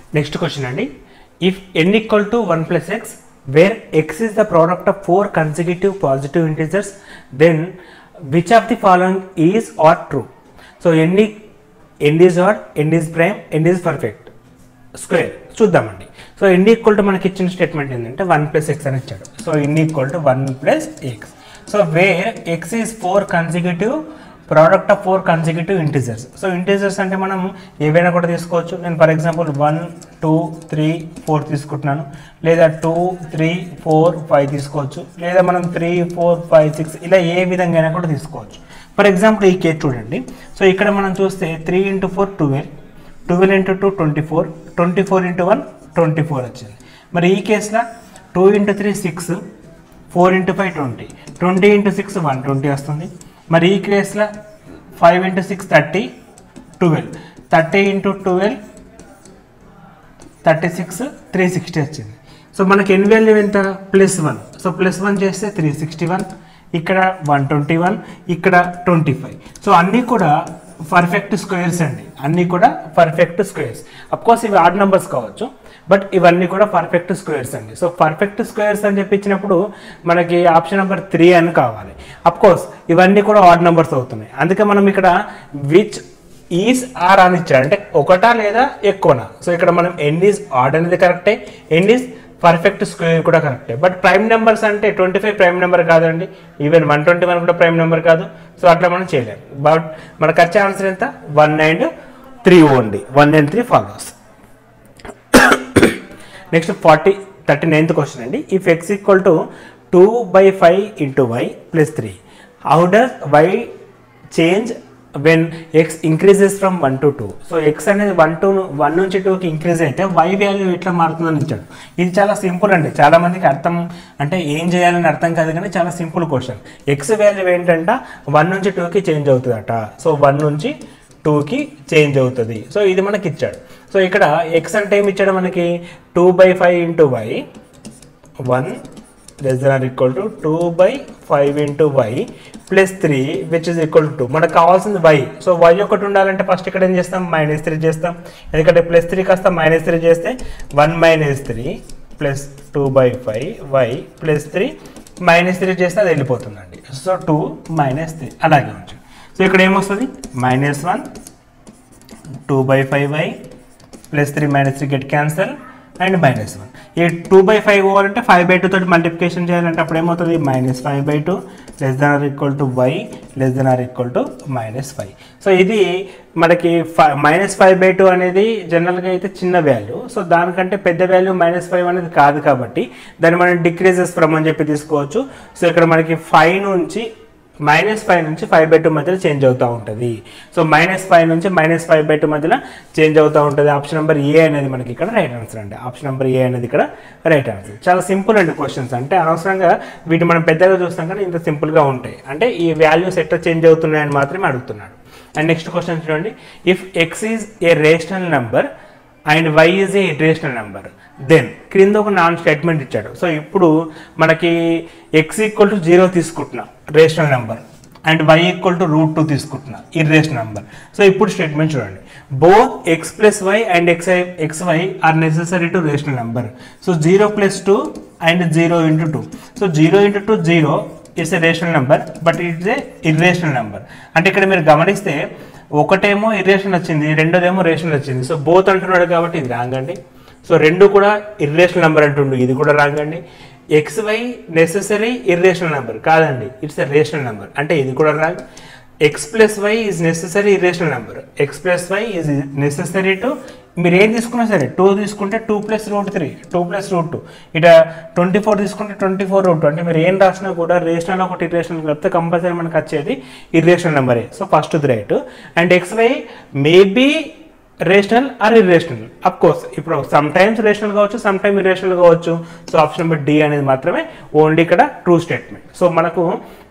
next question అండి if N equal to one plus X where X is the product of four consecutive positive integers then which of the following is are true so ఎన్ని and is or and is prime and is perfect square చూద్దామండి so N equal to మనకి ఇచ్చిన statement ఏంటంటే one plus X అని ఇచ్చాడు so N equal to one plus X so where X is four consecutive product of four consecutive integers so integers అంటే మనం ఏవైనా కూడా తీసుకోవచ్చు నేను for example one two three four తీసుకుంటున్నాను లేదా టూ త్రీ ఫోర్ ఫైవ్ తీసుకోవచ్చు లేదా మనం త్రీ ఫోర్ ఫైవ్ సిక్స్ ఇలా ఏ విధంగా అయినా కూడా తీసుకోవచ్చు ఫర్ ఎగ్జాంపుల్ ఈ కేస్ చూడండి సో ఇక్కడ మనం చూస్తే three into four twelve twelve into two twenty four twenty four into one twenty four వచ్చింది మరి ఈ కేసులో two into three six four into five twenty twenty into six one twenty వస్తుంది మరి ఈ కేసులో five into six thirty twelve thirty into twelve thirty six three sixty వచ్చింది so మనకి ఎన్ వాల్యూ ఎంత plus one so plus one చేస్తే three sixty one ఇక్కడ one twenty one ఇక్కడ ట్వంటీ ఫైవ్ సో అన్నీ కూడా పర్ఫెక్ట్ స్క్వేర్స్ అండి అన్నీ కూడా పర్ఫెక్ట్ స్క్వేర్స్ కోర్స్ ఇవి ఆడ్ నెంబర్స్ కావచ్చు బట్ ఇవన్నీ కూడా పర్ఫెక్ట్ స్క్వేర్స్ అండి సో పర్ఫెక్ట్ స్క్వేర్స్ అని చెప్పి ఇచ్చినప్పుడు మనకి ఆప్షన్ నెంబర్ త్రీ అని కావాలి కోర్స్ ఇవన్నీ కూడా ఆడ్ నెంబర్స్ అవుతున్నాయి అందుకే మనం ఇక్కడ విచ్ ఈజ్ ఆర్ అని ఇచ్చాడు అంటే ఒకటా లేదా ఎక్కువనా సో ఇక్కడ మనం ఎన్ ఈజ్ ఆడ్ అనేది కరెక్టే ఎన్ ఈజ్ పర్ఫెక్ట్ స్క్వేర్ కూడా కరెక్టే బట్ ప్రైమ్ నెంబర్స్ అంటే ట్వంటీ ఫైవ్ ప్రైమ్ నెంబర్ కాదండి ఈవెన్ వన్ ట్వంటీ వన్ కూడా ప్రైమ్ నెంబర్ కాదు సో అట్లా మనం చేయలేము బట్ మనకు వచ్చే ఆన్సర్ ఎంత one and three only one and three follows next forty thirty ninth question అండి if X equal to two by five into Y plus three how does Y change when X increases from one to two so X అనేది one to one నుంచి టూకి increase అయితే y value ఎట్లా మారుతుందని ఇచ్చాడు ఇది చాలా సింపుల్ అండి చాలా మందికి అర్థం అంటే ఏం చేయాలని అర్థం కాదు కానీ చాలా సింపుల్ క్వశ్చన్ ఎక్స్ వాల్యూ ఏంటంట వన్ నుంచి టూకి చేంజ్ అవుతుందట సో వన్ నుంచి టూకి చేంజ్ అవుతుంది సో ఇది మనకి ఇచ్చాడు సో ఇక్కడ ఎక్స్ అంటే ఏమి ఇచ్చాడు మనకి two by five into Y one less than or equal to two by five into Y plus three which is equal to మనకు కావాల్సింది వై సో వై ఒకటి ఉండాలంటే ఫస్ట్ ఇక్కడ ఏం చేస్తాం మైనస్ త్రీ చేస్తాం ఎందుకంటే ప్లస్ త్రీ కాస్త మైనస్ త్రీ చేస్తే one minus three plus two by five Y plus three minus three చేస్తే అది వెళ్ళిపోతుందండి సో టూ మైనస్ త్రీ అలాగే ఉంచండి సో ఇక్కడ ఏమొస్తుంది minus one two by five Y plus three minus three get cancel and minus one ఈ two by five పోవాలంటే five by two తోటి మల్టిప్లికేషన్ చేయాలంటే అప్పుడు ఏమవుతుంది minus five by two less than or equal to Y less than or equal to minus five so ఇది మనకి minus five by two అనేది జనరల్గా అయితే చిన్న వాల్యూ సో దానికంటే పెద్ద వాల్యూ మైనస్ ఫైవ్ అనేది కాదు కాబట్టి దాన్ని మనం డిక్రీజెస్ ఫ్రమ్ అని చెప్పి తీసుకోవచ్చు సో ఇక్కడ మనకి ఫైవ్ నుంచి మైనస్ ఫైవ్ నుంచి ఫైవ్ బై టూ మధ్యలో చేంజ్ అవుతూ ఉంటుంది సో మైనస్ ఫైవ్ నుంచి మైనస్ ఫైవ్ బై టూ మధ్యలో చేంజ్ అవుతూ ఉంటుంది ఆప్షన్ నెంబర్ ఏ అనేది మనకి ఇక్కడ రైట్ ఆన్సర్ అండి ఆప్షన్ నెంబర్ ఏ అనేది ఇక్కడ రైట్ ఆన్సర్ చాలా సింపుల్ అండి క్వశ్చన్స్ అంటే అనవసరంగా వీటి మనం పెద్దగా చూస్తాం కానీ ఇంత సింపుల్గా ఉంటాయి అంటే ఈ వాల్యూస్ ఎట్లా చేంజ్ అవుతున్నాయని మాత్రమే అడుగుతున్నాడు అండ్ నెక్స్ట్ క్వశ్చన్ చూడండి if X is a rational number and Y is a irrational number then క్రింద ఒక నాన్ స్టేట్మెంట్ ఇచ్చాడు సో ఇప్పుడు మనకి ఎక్స్ ఈక్వల్ టు జీరో తీసుకుంటున్నా rational number and Y equal to root two తీసుకుంటున్నా irrational number so ఇప్పుడు statement చూడండి both X plus Y and X I X Y are necessary to rational number so zero plus two and zero into two so zero into two zero it's a rational number but it's a irrational number అంటే ఇక్కడ మీరు గమనిస్తే ఒకటేమో irrational వచ్చింది రెండోదేమో rational వచ్చింది so both అంటున్నాడు కాబట్టి ఇది రాంగ్ అండి సో రెండు కూడా ఇర్రేషనల్ నెంబర్ అంటుండు ఇది కూడా రాంగ్ అండి X Y necessary irrational number కాదండి ఇట్స్ ఎ రేషనల్ నెంబర్ అంటే ఇది కూడా wrong X plus Y is necessary irrational number X plus Y is necessary to మీరు ఏం తీసుకున్నా సరే టూ తీసుకుంటే two plus root three two plus root two ఇట ట్వంటీ ఫోర్ తీసుకుంటే ట్వంటీ ఫోర్ రూట్ టూ అంటే మీరు ఏం రాసినా కూడా రేషనల్ ఒకటి ఇర్రేషనల్ కలిపితే కంపల్సరీ మనకు వచ్చేది ఇర్రేషనల్ నెంబరే so first the right and X Y maybe rational or irrational of course ఇప్పుడు సమ్ టైమ్స్ రేషనల్ కావచ్చు సమ్ టైమ్ ఇర్రేషనల్ కావచ్చు సో ఆప్షన్ నెంబర్ డి అనేది మాత్రమే ఓన్లీ ఇక్కడ ట్రూ స్టేట్మెంట్ సో మనకు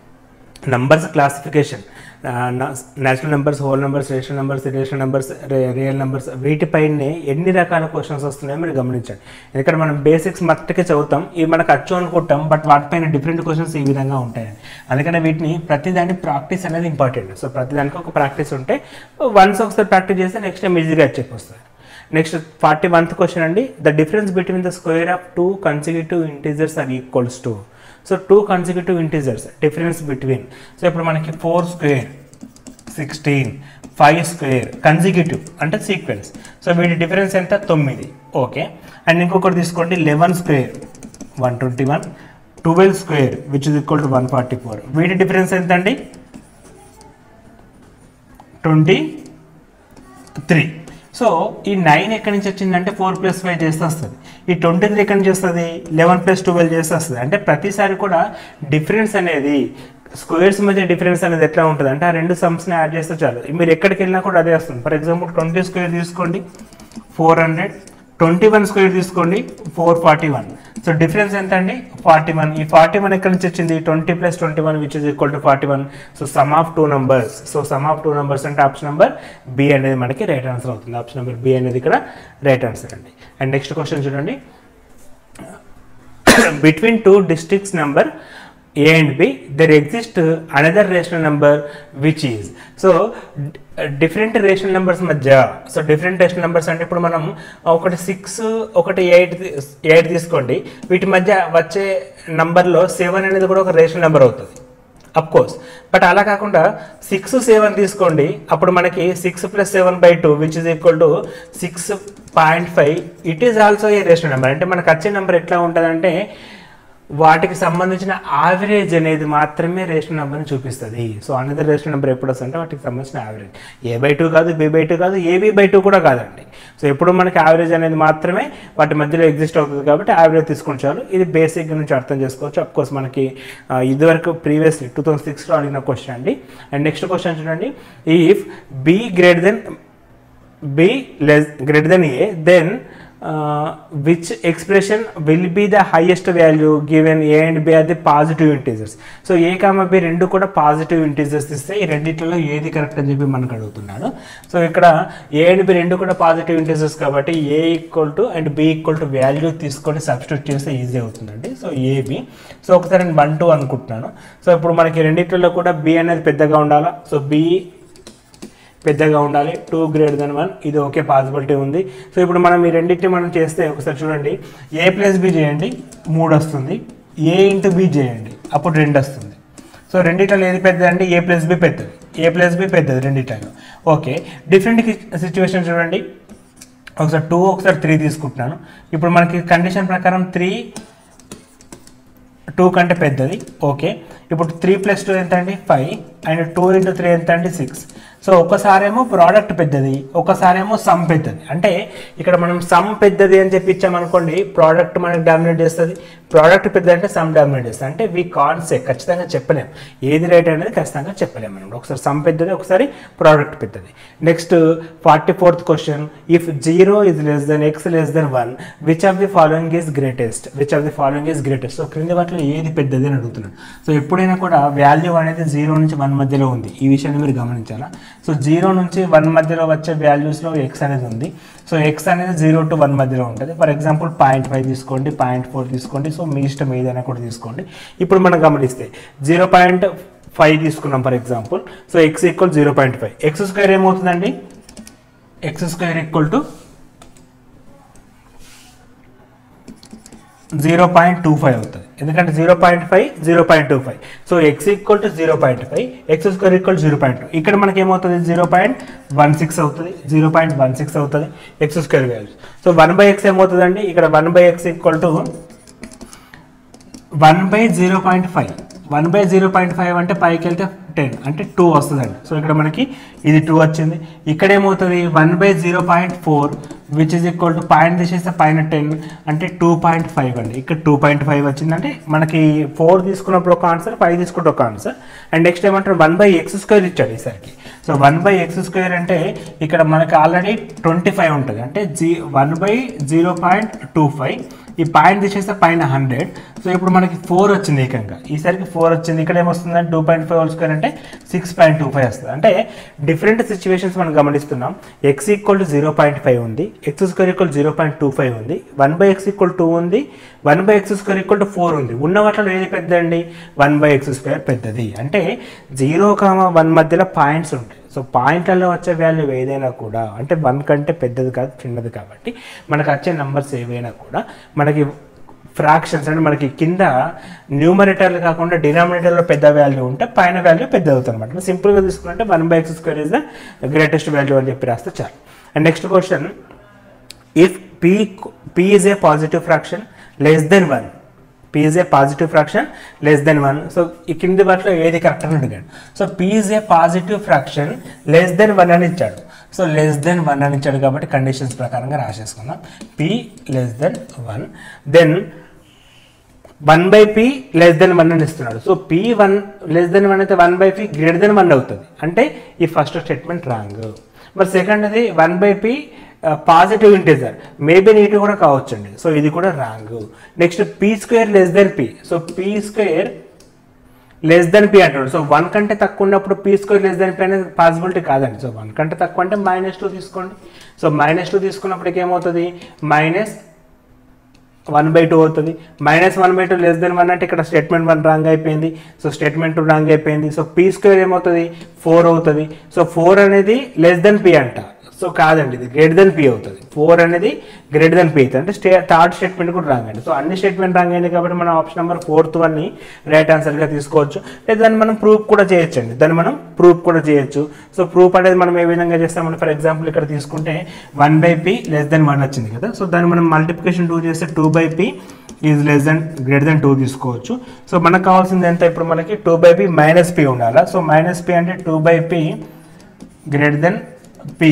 numbers classification natural numbers whole numbers rational numbers irrational numbers real numbers వీటిపైనే ఎన్ని రకాల క్వశ్చన్స్ వస్తున్నాయో మీరు గమనించండి ఎందుకంటే మనం బేసిక్స్ మట్టుకే చదువుతాం ఇవి మనకు అచ్చు అనుకుంటాం బట్ వాటిపైన డిఫరెంట్ క్వశ్చన్స్ ఈ విధంగా ఉంటాయి అందుకనే వీటిని ప్రతిదాని ప్రాక్టీస్ అనేది ఇంపార్టెంట్ సో ప్రతిదానికి ఒక ప్రాక్టీస్ ఉంటే వన్స్ ఒకసారి ప్రాక్టీస్ చేస్తే నెక్స్ట్ టైం ఈజీగా చెక్ వస్తుంది నెక్స్ట్ ఫార్టీ వన్త్ క్వశ్చన్ అండి the difference between the square of two consecutive integers are equals to so two consecutive integers difference between so ఇప్పుడు మనకి four square sixteen five square consecutive అంటే sequence so వీటి difference ఎంత తొమ్మిది okay and ఇంకొకటి తీసుకోండి eleven square one twenty one twelve square which is equal to one forty four వీటి difference ఎంత అండి ట్వంటీ త్రీ సో ఈ నైన్ ఎక్కడి నుంచి వచ్చిందంటే ఫోర్ ప్లస్ ఫైవ్ చేస్తే వస్తుంది ఈ ట్వంటీ త్రీ ఎక్కడి నుంచి వస్తుంది లెవెన్ ప్లస్ ట్వెల్వ్ చేస్తే వస్తుంది అంటే ప్రతిసారి కూడా డిఫరెన్స్ అనేది స్క్వేర్స్ మధ్య డిఫరెన్స్ అనేది ఎట్లా ఉంటుంది అంటే ఆ రెండు సమ్స్ని యాడ్ చేస్తే చాలు మీరు ఎక్కడికి వెళ్ళినా కూడా అదే వస్తుంది ఫర్ ఎగ్జాంపుల్ ట్వంటీ స్క్వేర్ తీసుకోండి four hundred twenty one square తీసుకోండి four forty one so difference ఎంత అండి ఫార్టీ వన్ ఈ ఫార్టీ వన్ ఎక్కడి నుంచి వచ్చింది twenty plus twenty one which is equal to forty one so sum of two numbers so sum of two numbers అంటే option number B అనేది మనకి right answer అవుతుంది ఆప్షన్ నెంబర్ బి అనేది ఇక్కడ రైట్ ఆన్సర్ అండి అండ్ నెక్స్ట్ క్వశ్చన్ చూడండి between two districts number a and b there exists another rational number which is so different rational numbers మధ్య so different rational numbers అంటే ఇప్పుడు మనం ఒకటి సిక్స్ ఒకటి ఎయిట్ ఎయిట్ తీసుకోండి వీటి మధ్య వచ్చే నంబర్లో సెవెన్ అనేది కూడా ఒక రేషనల్ నెంబర్ అవుతుంది అఫ్ కోర్స్ బట్ అలా కాకుండా సిక్స్ సెవెన్ తీసుకోండి అప్పుడు మనకి six plus seven by two which is equal to six point five it is also a rational number అంటే మనకు వచ్చే నెంబర్ ఎట్లా ఉంటుందంటే వాటికి సంబంధించిన యావరేజ్ అనేది మాత్రమే రేషనల్ నెంబర్ని చూపిస్తుంది సో అనదర్ రేషనల్ నెంబర్ ఎప్పుడు వస్తుంది అంటే వాటికి సంబంధించిన యావరేజ్ ఏ బై టూ కాదు బి బై టూ కాదు ఏబి బై టూ కూడా కాదండి సో ఎప్పుడు మనకి యావరేజ్ అనేది మాత్రమే వాటి మధ్యలో ఎగ్జిస్ట్ అవుతుంది కాబట్టి యావరేజ్ తీసుకుని చాలు ఇది బేసిక్ నుంచి అర్థం చేసుకోవచ్చు అఫ్ కోర్స్ మనకి ఆ, ఇదివరకు ప్రీవియస్ టూ థౌసండ్ సిక్స్లో అడిగిన క్వశ్చన్ అండి అండ్ నెక్స్ట్ క్వశ్చన్ చూడండి if B greater than b less greater than a then uh, which expression will be the highest value given a and b are the positive integers so A comma B రెండు కూడా positive integers ఇస్తే ఈ రెండిట్లలో ఏది correct అని చెప్పి మనకు అడుగుతున్నాడు so ఇక్కడ ఏ అండ్ బి రెండు కూడా పాజిటివ్ ఇంటీజర్స్ కాబట్టి A equal to and B equal to value తీసుకొని సబ్స్టిట్యూట్ చేస్తే ఈజీ అవుతుందండి సో ఏబి సో ఒకసారి నేను వన్ టూ అనుకుంటున్నాను సో ఇప్పుడు మనకి రెండిట్లలో కూడా బి అనేది పెద్దగా ఉండాలా సో బి పెద్దగా ఉండాలి టూ గ్రేటర్ దెన్ వన్ ఇది ఓకే పాసిబిలిటీ ఉంది సో ఇప్పుడు మనం ఈ రెండింటిని మనం చేస్తే ఒకసారి చూడండి ఏ ప్లస్ బి చేయండి మూడు వస్తుంది ఏ ఇంటూ బి చేయండి అప్పుడు రెండు వస్తుంది సో రెండిట్లో ఏది పెద్దది అంటే ఏ ప్లస్ బి పెద్దది ఏ ప్లస్ బి పెద్దది రెండిట్లో ఓకే డిఫరెంట్ సిచ్యువేషన్ చూడండి ఒకసారి టూ ఒకసారి త్రీ తీసుకుంటున్నాను ఇప్పుడు మనకి కండిషన్ ప్రకారం త్రీ టూ కంటే పెద్దది ఓకే ఇప్పుడు త్రీ ప్లస్ టూ ఎంత అండి five and two into three ఎంత అండి సిక్స్ సో ఒకసారేమో ప్రోడక్ట్ పెద్దది ఒకసారేమో సమ్ పెద్దది అంటే ఇక్కడ మనం సమ్ పెద్దది అని చెప్పి ఇచ్చామనుకోండి ప్రోడక్ట్ మనకి డామినేట్ చేస్తుంది ప్రోడక్ట్ పెద్దది అంటే సమ్ డామినేట్ చేస్తుంది అంటే వీ కాన్సెప్ట్ ఖచ్చితంగా చెప్పలేం ఏది రైట్ అనేది ఖచ్చితంగా చెప్పలేం మనం ఒకసారి సమ్ పెద్దది ఒకసారి ప్రోడక్ట్ పెద్దది next forty fourth question if zero is less than X less than one which of the following is greatest which of the following is greatest so క్రింది వాటిలో ఏది పెద్దది అని అడుగుతున్నాడు సో ఎప్పుడైనా కూడా వాల్యూ అనేది జీరో నుంచి వన్ మధ్యలో ఉంది ఈ విషయాన్ని మీరు గమనించాలా సో జీరో నుంచి వన్ మధ్యలో వచ్చే వాల్యూస్లో ఎక్స్ అనేది ఉంది సో ఎక్స్ అనేది జీరో టు వన్ మధ్యలో ఉంటుంది ఫర్ ఎగ్జాంపుల్ పాయింట్ ఫైవ్ తీసుకోండి పాయింట్ ఫోర్ తీసుకోండి సో మీ ఇష్టం ఏదైనా కూడా తీసుకోండి ఇప్పుడు మనం గమనిస్తే జీరో పాయింట్ ఫైవ్ తీసుకున్నాం for example so X equal zero point five X square ఏమవుతుందండి X square equal to zero point two five అవుతుంది ఎందుకంటే zero point five zero point two five so X equal to zero point five X square equal zero point two ఇక్కడ మనకి ఏమవుతుంది zero point one six అవుతుంది zero point one six అవుతుంది X square value so one by X ఏమవుతుందండి ఇక్కడ one by X equal to one by zero point five one by zero point five అంటే పైకి వెళ్తే టెన్ అంటే two వస్తుందండి so ఇక్కడ మనకి ఇది టూ వచ్చింది ఇక్కడ ఏమవుతుంది one by zero point four which is equal to point తీసేస్తే పైన టెన్ అంటే టూ పాయింట్ ఫైవ్ అండి ఇక్కడ టూ పాయింట్ ఫైవ్ వచ్చిందంటే మనకి ఫోర్ తీసుకున్నప్పుడు ఒక ఆన్సర్ ఫైవ్ తీసుకుంటే ఒక ఆన్సర్ అండ్ నెక్స్ట్ ఏమంటారు వన్ బై ఎక్స్ స్క్వేర్ ఇచ్చాడు ఈసారికి so one by x square అంటే ఇక్కడ మనకి ఆల్రెడీ ట్వంటీ ఫైవ్ ఉంటుంది అంటే g one by zero point two five ఈ పాయింట్ తీసేస్తే పైన హండ్రెడ్ సో ఇప్పుడు మనకి ఫోర్ వచ్చింది ఏకంగా ఈసారికి ఫోర్ వచ్చింది ఇక్కడ ఏమొస్తుందంటే two point five whole square అంటే సిక్స్ పాయింట్ టూ ఫైవ్ వస్తుంది అంటే డిఫరెంట్ సిచ్యువేషన్స్ మనం గమనిస్తున్నాం x equal to zero point five ఉంది x square equal zero point two five ఉంది one by X equal two ఉంది one by x square equal to four ఉంది ఉన్న వాటిలో ఏది పెద్దదండి వన్ బై ఎక్స్ స్క్వేర్ పెద్దది అంటే జీరో కామా వన్ మధ్యలో పాయింట్స్ ఉంటాయి సో పాయింట్లలో వచ్చే వాల్యూ ఏదైనా కూడా అంటే వన్ కంటే పెద్దది కాదు చిన్నది కాబట్టి మనకు వచ్చే నెంబర్స్ ఏవైనా కూడా మనకి ఫ్రాక్షన్స్ అంటే మనకి కింద న్యూమరేటర్లు కాకుండా డినామినేటర్లో పెద్ద వాల్యూ ఉంటే పైన వాల్యూ పెద్ద అవుతుంది అనమాట సింపుల్గా తీసుకుంటే one by x square is the greatest value అని చెప్పి రాస్తే చాలు and next question if p p is a positive fraction less than one p is a positive fraction less than one so ఈ కింది వాటిలో ఏది కరెక్ట్ అని అడిగాడు so p is a positive fraction less than one అని ఇచ్చాడు so less than one అని ఇచ్చాడు కాబట్టి కండిషన్స్ ప్రకారంగా రాసేసుకుందాం p less than one then one by p less than one అని ఇస్తున్నాడు so p one less than one అయితే one by p greater than one అవుతుంది అంటే ఈ ఫస్ట్ స్టేట్మెంట్ రాంగ్ మరి సెకండ్ అది one by p positive integer maybe neat కూడా కావచ్చండి సో ఇది కూడా wrong next p square less than p so p square less than p అంటాడు సో వన్ కంటే తక్కువ ఉన్నప్పుడు p square less than p అనేది పాసిబిలిటీ కాదండి సో వన్ కంటే తక్కువ అంటే మైనస్ టూ తీసుకోండి సో మైనస్ టూ తీసుకున్నప్పటికి ఏమవుతుంది మైనస్ వన్ బై టూ అవుతుంది minus one by two less than one అంటే ఇక్కడ స్టేట్మెంట్ వన్ రాంగ్ అయిపోయింది సో స్టేట్మెంట్ టూ రాంగ్ అయిపోయింది సో పీ స్క్వేర్ ఏమవుతుంది ఫోర్ అవుతుంది సో ఫోర్ అనేది లెస్ దెన్ పీ అంట సో కాదండి ఇది గ్రేటర్ దెన్ పీ అవుతుంది ఫోర్ అనేది గ్రేటర్ దెన్ పీ అవుతుంది అంటే స్టే థర్డ్ స్టేట్మెంట్ కూడా రాంగ్ అండి సో అన్ని స్టేట్మెంట్ రాంగ్ అయింది కాబట్టి మనం ఆప్షన్ నెంబర్ ఫోర్త్ వన్ని రైట్ ఆన్సర్గా తీసుకోవచ్చు లేదా దాన్ని మనం ప్రూఫ్ కూడా చేయొచ్చు అండి దాన్ని మనం ప్రూఫ్ కూడా చేయొచ్చు సో ప్రూఫ్ అనేది మనం ఏ విధంగా చేస్తామంటే ఫర్ ఎగ్జాంపుల్ ఇక్కడ తీసుకుంటే one by p less than one వచ్చింది కదా సో దాన్ని మనం మల్టిప్లికేషన్ టూ చేస్తే two by p is less than greater than two తీసుకోవచ్చు సో మనకు కావాల్సింది ఎంత ఇప్పుడు మనకి two by p minus p ఉండాలా సో మైనస్ పీ అంటే two by p greater than p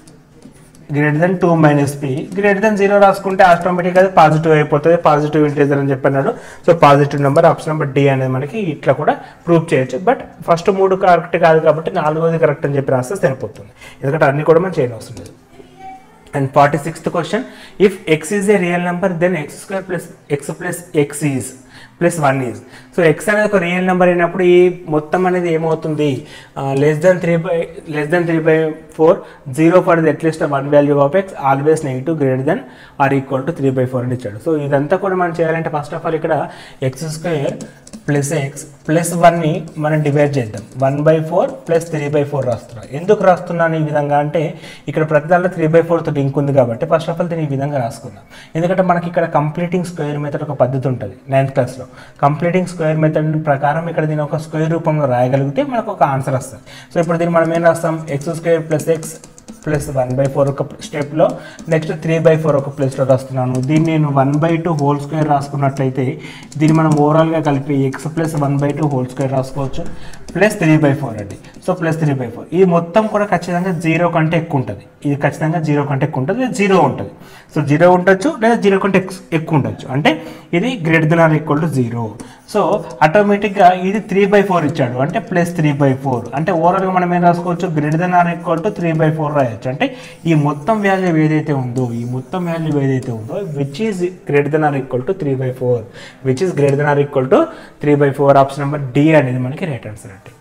greater than two minus p greater than zero రాసుకుంటే automatic అది పాజిటివ్ అయిపోతుంది పాజిటివ్ ఇంటీజర్ అని చెప్పన్నాడు so positive number option number D అనేది మనకి ఇట్లా కూడా ప్రూవ్ చేయొచ్చు బట్ ఫస్ట్ మూడు కరెక్ట్ కాదు కాబట్టి నాలుగోది కరెక్ట్ అని చెప్పి రాస్తే సరిపోతుంది ఎందుకంటే అన్ని కూడా మనం చేయనవసరం లేదు and forty sixth question if X is a real number then x square plus x plus x is plus one is so X అనేది ఒక రియల్ నెంబర్ అయినప్పుడు ఈ మొత్తం అనేది ఏమవుతుంది less than three by less than three by four zero for the at least one value of x always negative greater than or equal to three by four అని ఇచ్చాడు so ఇదంతా కూడా మనం చేయాలంటే ఫస్ట్ ఆఫ్ ఆల్ ఇక్కడ x square plus x plus వన్ని మనం divide చేద్దాం one by four plus three by four రాస్తున్నాం ఎందుకు రాస్తున్నాను ఈ విధంగా అంటే ఇక్కడ ప్రతి దాంట్లో త్రీ బై ఫోర్తో లింక్ ఉంది కాబట్టి ఫస్ట్ ఆఫ్ ఆల్ దీన్ని ఈ విధంగా రాసుకుందాం ఎందుకంటే మనకి ఇక్కడ కంప్లీటింగ్ స్క్వేర్ మెథడ్ ఒక పద్ధతి ఉంటుంది నైన్త్ క్లాస్లో కంప్లీటింగ్ స్క్వేర్ మెథడ్ ప్రకారం ఇక్కడ దీన్ని ఒక స్క్వేర్ రూపంలో రాయగలిగితే మనకు ఒక ఆన్సర్ వస్తుంది సో ఇప్పుడు దీన్ని మనం ఏం రాస్తాం x square plus x plus one by four ఒక స్టెప్లో నెక్స్ట్ త్రీ బై ఫోర్ ఒక ప్లేస్లో రాస్తున్నాను దీన్ని నేను one by two whole square రాసుకున్నట్లయితే దీన్ని మనం ఓవరాల్గా కలిపి x plus one by two whole square రాసుకోవచ్చు ప్లస్ త్రీ బై ఫోర్ అండి so plus three by four ఇది మొత్తం కూడా ఖచ్చితంగా జీరో కంటే ఎక్కువ ఉంటుంది ఇది ఖచ్చితంగా జీరో కంటే ఎక్కువ ఉంటుంది ఇది జీరో ఉంటుంది సో జీరో ఉండొచ్చు లేదా జీరో కంటే ఎక్స్- ఎక్కువ ఉండొచ్చు అంటే ఇది greater than or equal to zero so ఆటోమేటిక్గా ఇది త్రీ బై ఫోర్ ఇచ్చాడు అంటే ప్లస్ త్రీ బై ఫోర్ అంటే ఓవరాల్గా మనం ఏం రాసుకోవచ్చు greater than or equal to three by four రాయొచ్చు అంటే ఈ మొత్తం వాల్యూ ఏదైతే ఉందో ఈ మొత్తం వాల్యూ ఏదైతే ఉందో which is greater than or equal to three by four which is greater than or equal to three by four option number D అనేది మనకి రైట్ ఆన్సర్ అంటే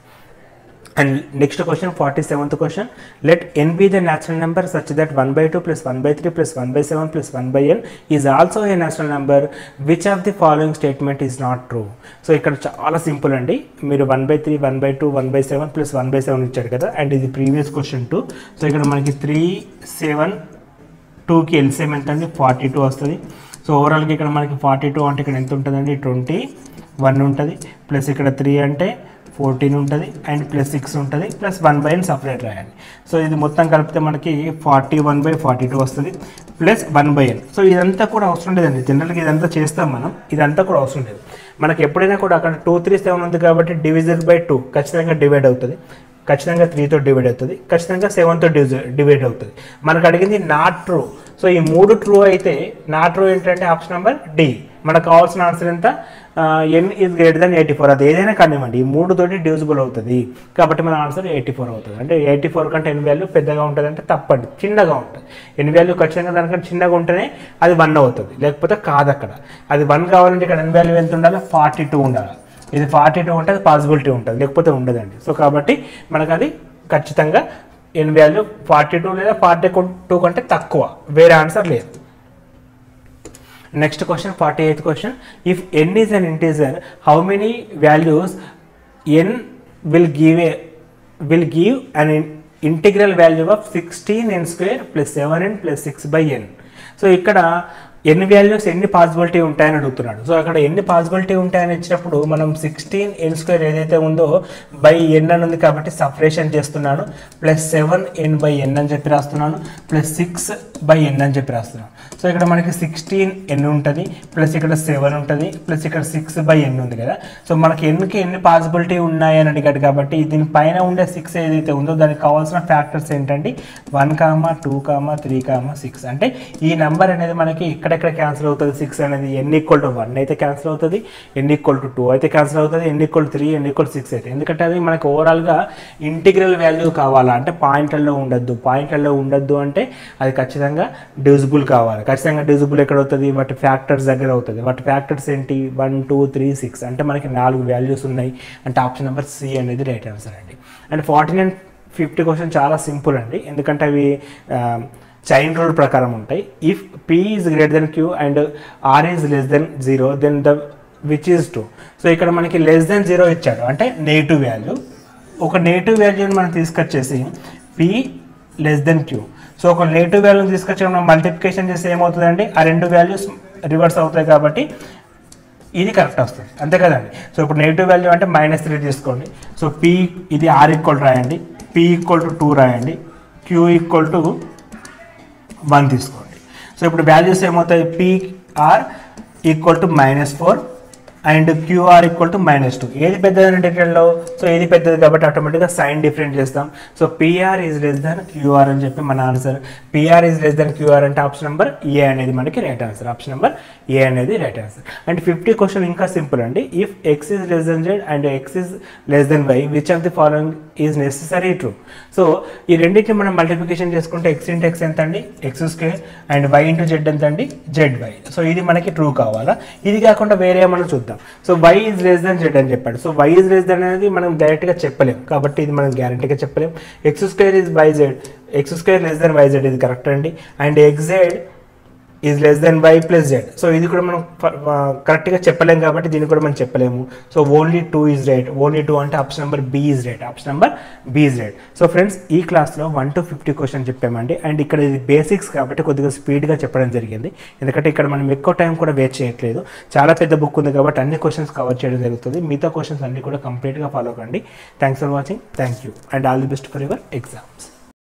and next question forty seventh question let n be the natural number such that one by two plus one by three plus one by seven plus one by n is also a natural number which of the following statement is not true so ఇక్కడ చాలా simple అండి మీరు one by three one by two one by seven plus one by seven ఇచ్చారు కదా and ఇది previous question two so ఇక్కడ మనకి three seven టూకి ఎల్సిఎం ఎంత అండి ఫార్టీ టూ వస్తుంది సో ఓవరాల్గా ఇక్కడ మనకి ఫార్టీ టూ అంటే ఇక్కడ ఎంత ఉంటుందండి ట్వంటీ వన్ ఉంటుంది ప్లస్ ఇక్కడ త్రీ అంటే ఫోర్టీన్ ఉంటుంది అండ్ ప్లస్ సిక్స్ ఉంటుంది plus one by n separate రాయాలి సో ఇది మొత్తం కలిపితే మనకి forty one by forty two వస్తుంది plus one by n so ఇదంతా కూడా అవసరం లేదండి జనరల్గా ఇదంతా చేస్తాం మనం ఇదంతా కూడా అవసరం లేదు మనకి ఎప్పుడైనా కూడా అక్కడ టూ త్రీ సెవెన్ ఉంది కాబట్టి డివిజన్ బై టూ ఖచ్చితంగా డివైడ్ అవుతుంది ఖచ్చితంగా త్రీతో డివైడ్ అవుతుంది ఖచ్చితంగా సెవెన్తో డివైడ్ అవుతుంది మనకు అడిగింది నాట్ ట్రూ సో ఈ మూడు ట్రూ అయితే నాట్ ట్రూ ఏంటంటే ఆప్షన్ నెంబర్ డి మనకు కావాల్సిన ఆన్సర్ ఎంత n is greater than eighty four అది ఏదైనా కానివ్వండి ఈ మూడు తోటి డివిజిబుల్ అవుతుంది కాబట్టి మన ఆన్సర్ ఎయిటీ ఫోర్ అవుతుంది అంటే ఎయిటీ ఫోర్ కంటే ఎన్ వాల్యూ పెద్దగా ఉంటుంది అంటే తప్పండి చిన్నగా ఉంటుంది ఎన్ వాల్యూ ఖచ్చితంగా దానికంటే చిన్నగా ఉంటేనే అది వన్ అవుతుంది లేకపోతే కాదు అక్కడ అది వన్ కావాలంటే ఇక్కడ ఎన్ వాల్యూ ఎంత ఉండాలి ఫార్టీ టూ ఉండాలి ఇది ఫార్టీ టూ ఉంటే అది పాసిబిలిటీ ఉంటుంది లేకపోతే ఉండదండి సో కాబట్టి మనకు అది ఖచ్చితంగా ఎన్ వాల్యూ ఫార్టీ టూ లేదా ఫార్టీ టూ కంటే తక్కువ వేరే ఆన్సర్ లేదు next question forty eighth question if n is an integer how many values n will give a will give an integral value of sixteen n square plus seven n plus six by n so ఇక్కడ ఎన్ని values ఎన్ని possibility ఉంటాయని అడుగుతున్నాడు so అక్కడ ఎన్ని possibility ఉంటాయని ఇచ్చినప్పుడు మనం సిక్స్టీన్ ఎన్ స్క్వేర్ ఏదైతే ఉందో బై ఎన్ అని ఉంది కాబట్టి సపరేషన్ చేస్తున్నాను plus seven n by n అని చెప్పి రాస్తున్నాను ప్లస్ సిక్స్ బై ఎన్ అని చెప్పి రాస్తున్నాను సో ఇక్కడ మనకి సిక్స్టీన్ ఎన్ ఉంటుంది ప్లస్ ఇక్కడ సెవెన్ ఉంటుంది ప్లస్ ఇక్కడ సిక్స్ బై ఎన్ ఉంది కదా సో మనకి ఎన్కి ఎన్ని పాసిబిలిటీ ఉన్నాయని అడిగాడు కాబట్టి దీని పైన ఉండే సిక్స్ ఏదైతే ఉందో దానికి కావాల్సిన ఫ్యాక్టర్స్ ఏంటంటే one comma two comma three comma six అంటే ఈ నెంబర్ అనేది మనకి ఇక్కడెక్కడ క్యాన్సిల్ అవుతుంది సిక్స్ అనేది ఎన్ ఈక్వల్ టు వన్ అయితే క్యాన్సిల్ అవుతుంది ఎన్ ఈక్వల్ టు టూ అయితే క్యాన్సిల్ అవుతుంది n equal three n equal six అయితే ఎందుకంటే అది మనకి ఓవరాల్గా ఇంటిగ్రల్ వాల్యూ కావాలా అంటే పాయింట్లలో ఉండొద్దు పాయింట్లలో ఉండొద్దు అంటే అది ఖచ్చితంగా డివిజిబుల్ కావాలి ఖచ్చితంగా డివిజిబుల్ ఎక్కడ అవుతుంది వాటి ఫ్యాక్టర్స్ దగ్గర అవుతుంది వాటి ఫ్యాక్టర్స్ ఏంటి వన్ టూ త్రీ సిక్స్ అంటే మనకి నాలుగు వాల్యూస్ ఉన్నాయి అంటే ఆప్షన్ నెంబర్ సి అనేది రైట్ ఆన్సర్ అండి and forty nine fifty question చాలా సింపుల్ అండి ఎందుకంటే అవి చైన్ రూల్ ప్రకారం ఉంటాయి if p is greater than q and r is less than zero then the which is two so ఇక్కడ మనకి లెస్ దెన్ జీరో ఇచ్చాడు అంటే నెగిటివ్ వాల్యూ ఒక నెగిటివ్ వాల్యూని మనం తీసుకొచ్చేసి p less than q so ఒక నెగిటివ్ వాల్యూని తీసుకొచ్చి మనం మల్టిప్లికేషన్ చేస్తే ఏమవుతుందండి ఆ రెండు వాల్యూస్ రివర్స్ అవుతాయి కాబట్టి ఇది కరెక్ట్ వస్తుంది అంతే కదండి సో ఇప్పుడు నెగిటివ్ వాల్యూ అంటే మైనస్ త్రీ తీసుకోండి సో పీ ఇది ఆర్ ఈక్వల్ రాయండి పీ ఈక్వల్ టు టూ రాయండి క్యూ ఈక్వల్ టు వన్ తీసుకోండి సో ఇప్పుడు వాల్యూస్ ఏమవుతాయి p r equal to minus four and q r equal to minus two ఏది పెద్దదని డీటెయిల్లో సో ఏది పెద్దది కాబట్టి ఆటోమేటిక్గా సైన్ డిఫరెంట్ చేస్తాం so p r is less than q r అని చెప్పి మన answer p r is less than q r అంటే ఆప్షన్ నెంబర్ ఏ అనేది మనకి right answer option number A అనేది right answer and fifty question ఇంకా సింపుల్ అండి if X is less than z and x is less than y which of the following is necessary true so ఈ రెండింటిని మనం multiplication చేసుకుంటే X into x ఎంత అండి x square and y into z ఎంత అండి Z Y so ఇది మనకి ట్రూ కావాలా ఇది కాకుండా వేరే ఏమన్నా చూద్దాం so y is less than z అని చెప్పాడు so y is less than అనేది మనం డైరెక్ట్గా చెప్పలేం కాబట్టి ఇది మనం గ్యారంటీగా చెప్పలేం x square is y z x square less than y z ఇది కరెక్ట్ అండి and x z is less than y plus z so ఇది కూడా మనం కరెక్ట్గా చెప్పలేం కాబట్టి దీన్ని కూడా మనం చెప్పలేము so only two is right only two అంటే option number B is right option number B is right so friends ఈ క్లాస్లో వన్ టు ఫిఫ్టీ క్వశ్చన్ చెప్పామండి అండ్ ఇక్కడ ఇది బేసిక్స్ కాబట్టి కొద్దిగా స్పీడ్గా చెప్పడం జరిగింది ఎందుకంటే ఇక్కడ మనం ఎక్కువ టైం కూడా వేస్ట్ చేయట్లేదు చాలా పెద్ద బుక్ ఉంది కాబట్టి అన్ని క్వశ్చన్స్ కవర్ చేయడం జరుగుతుంది మిగతా క్వశ్చన్స్ అన్ని కూడా కంప్లీట్గా ఫాలో కండి thanks for watching thank you and all the best for your exams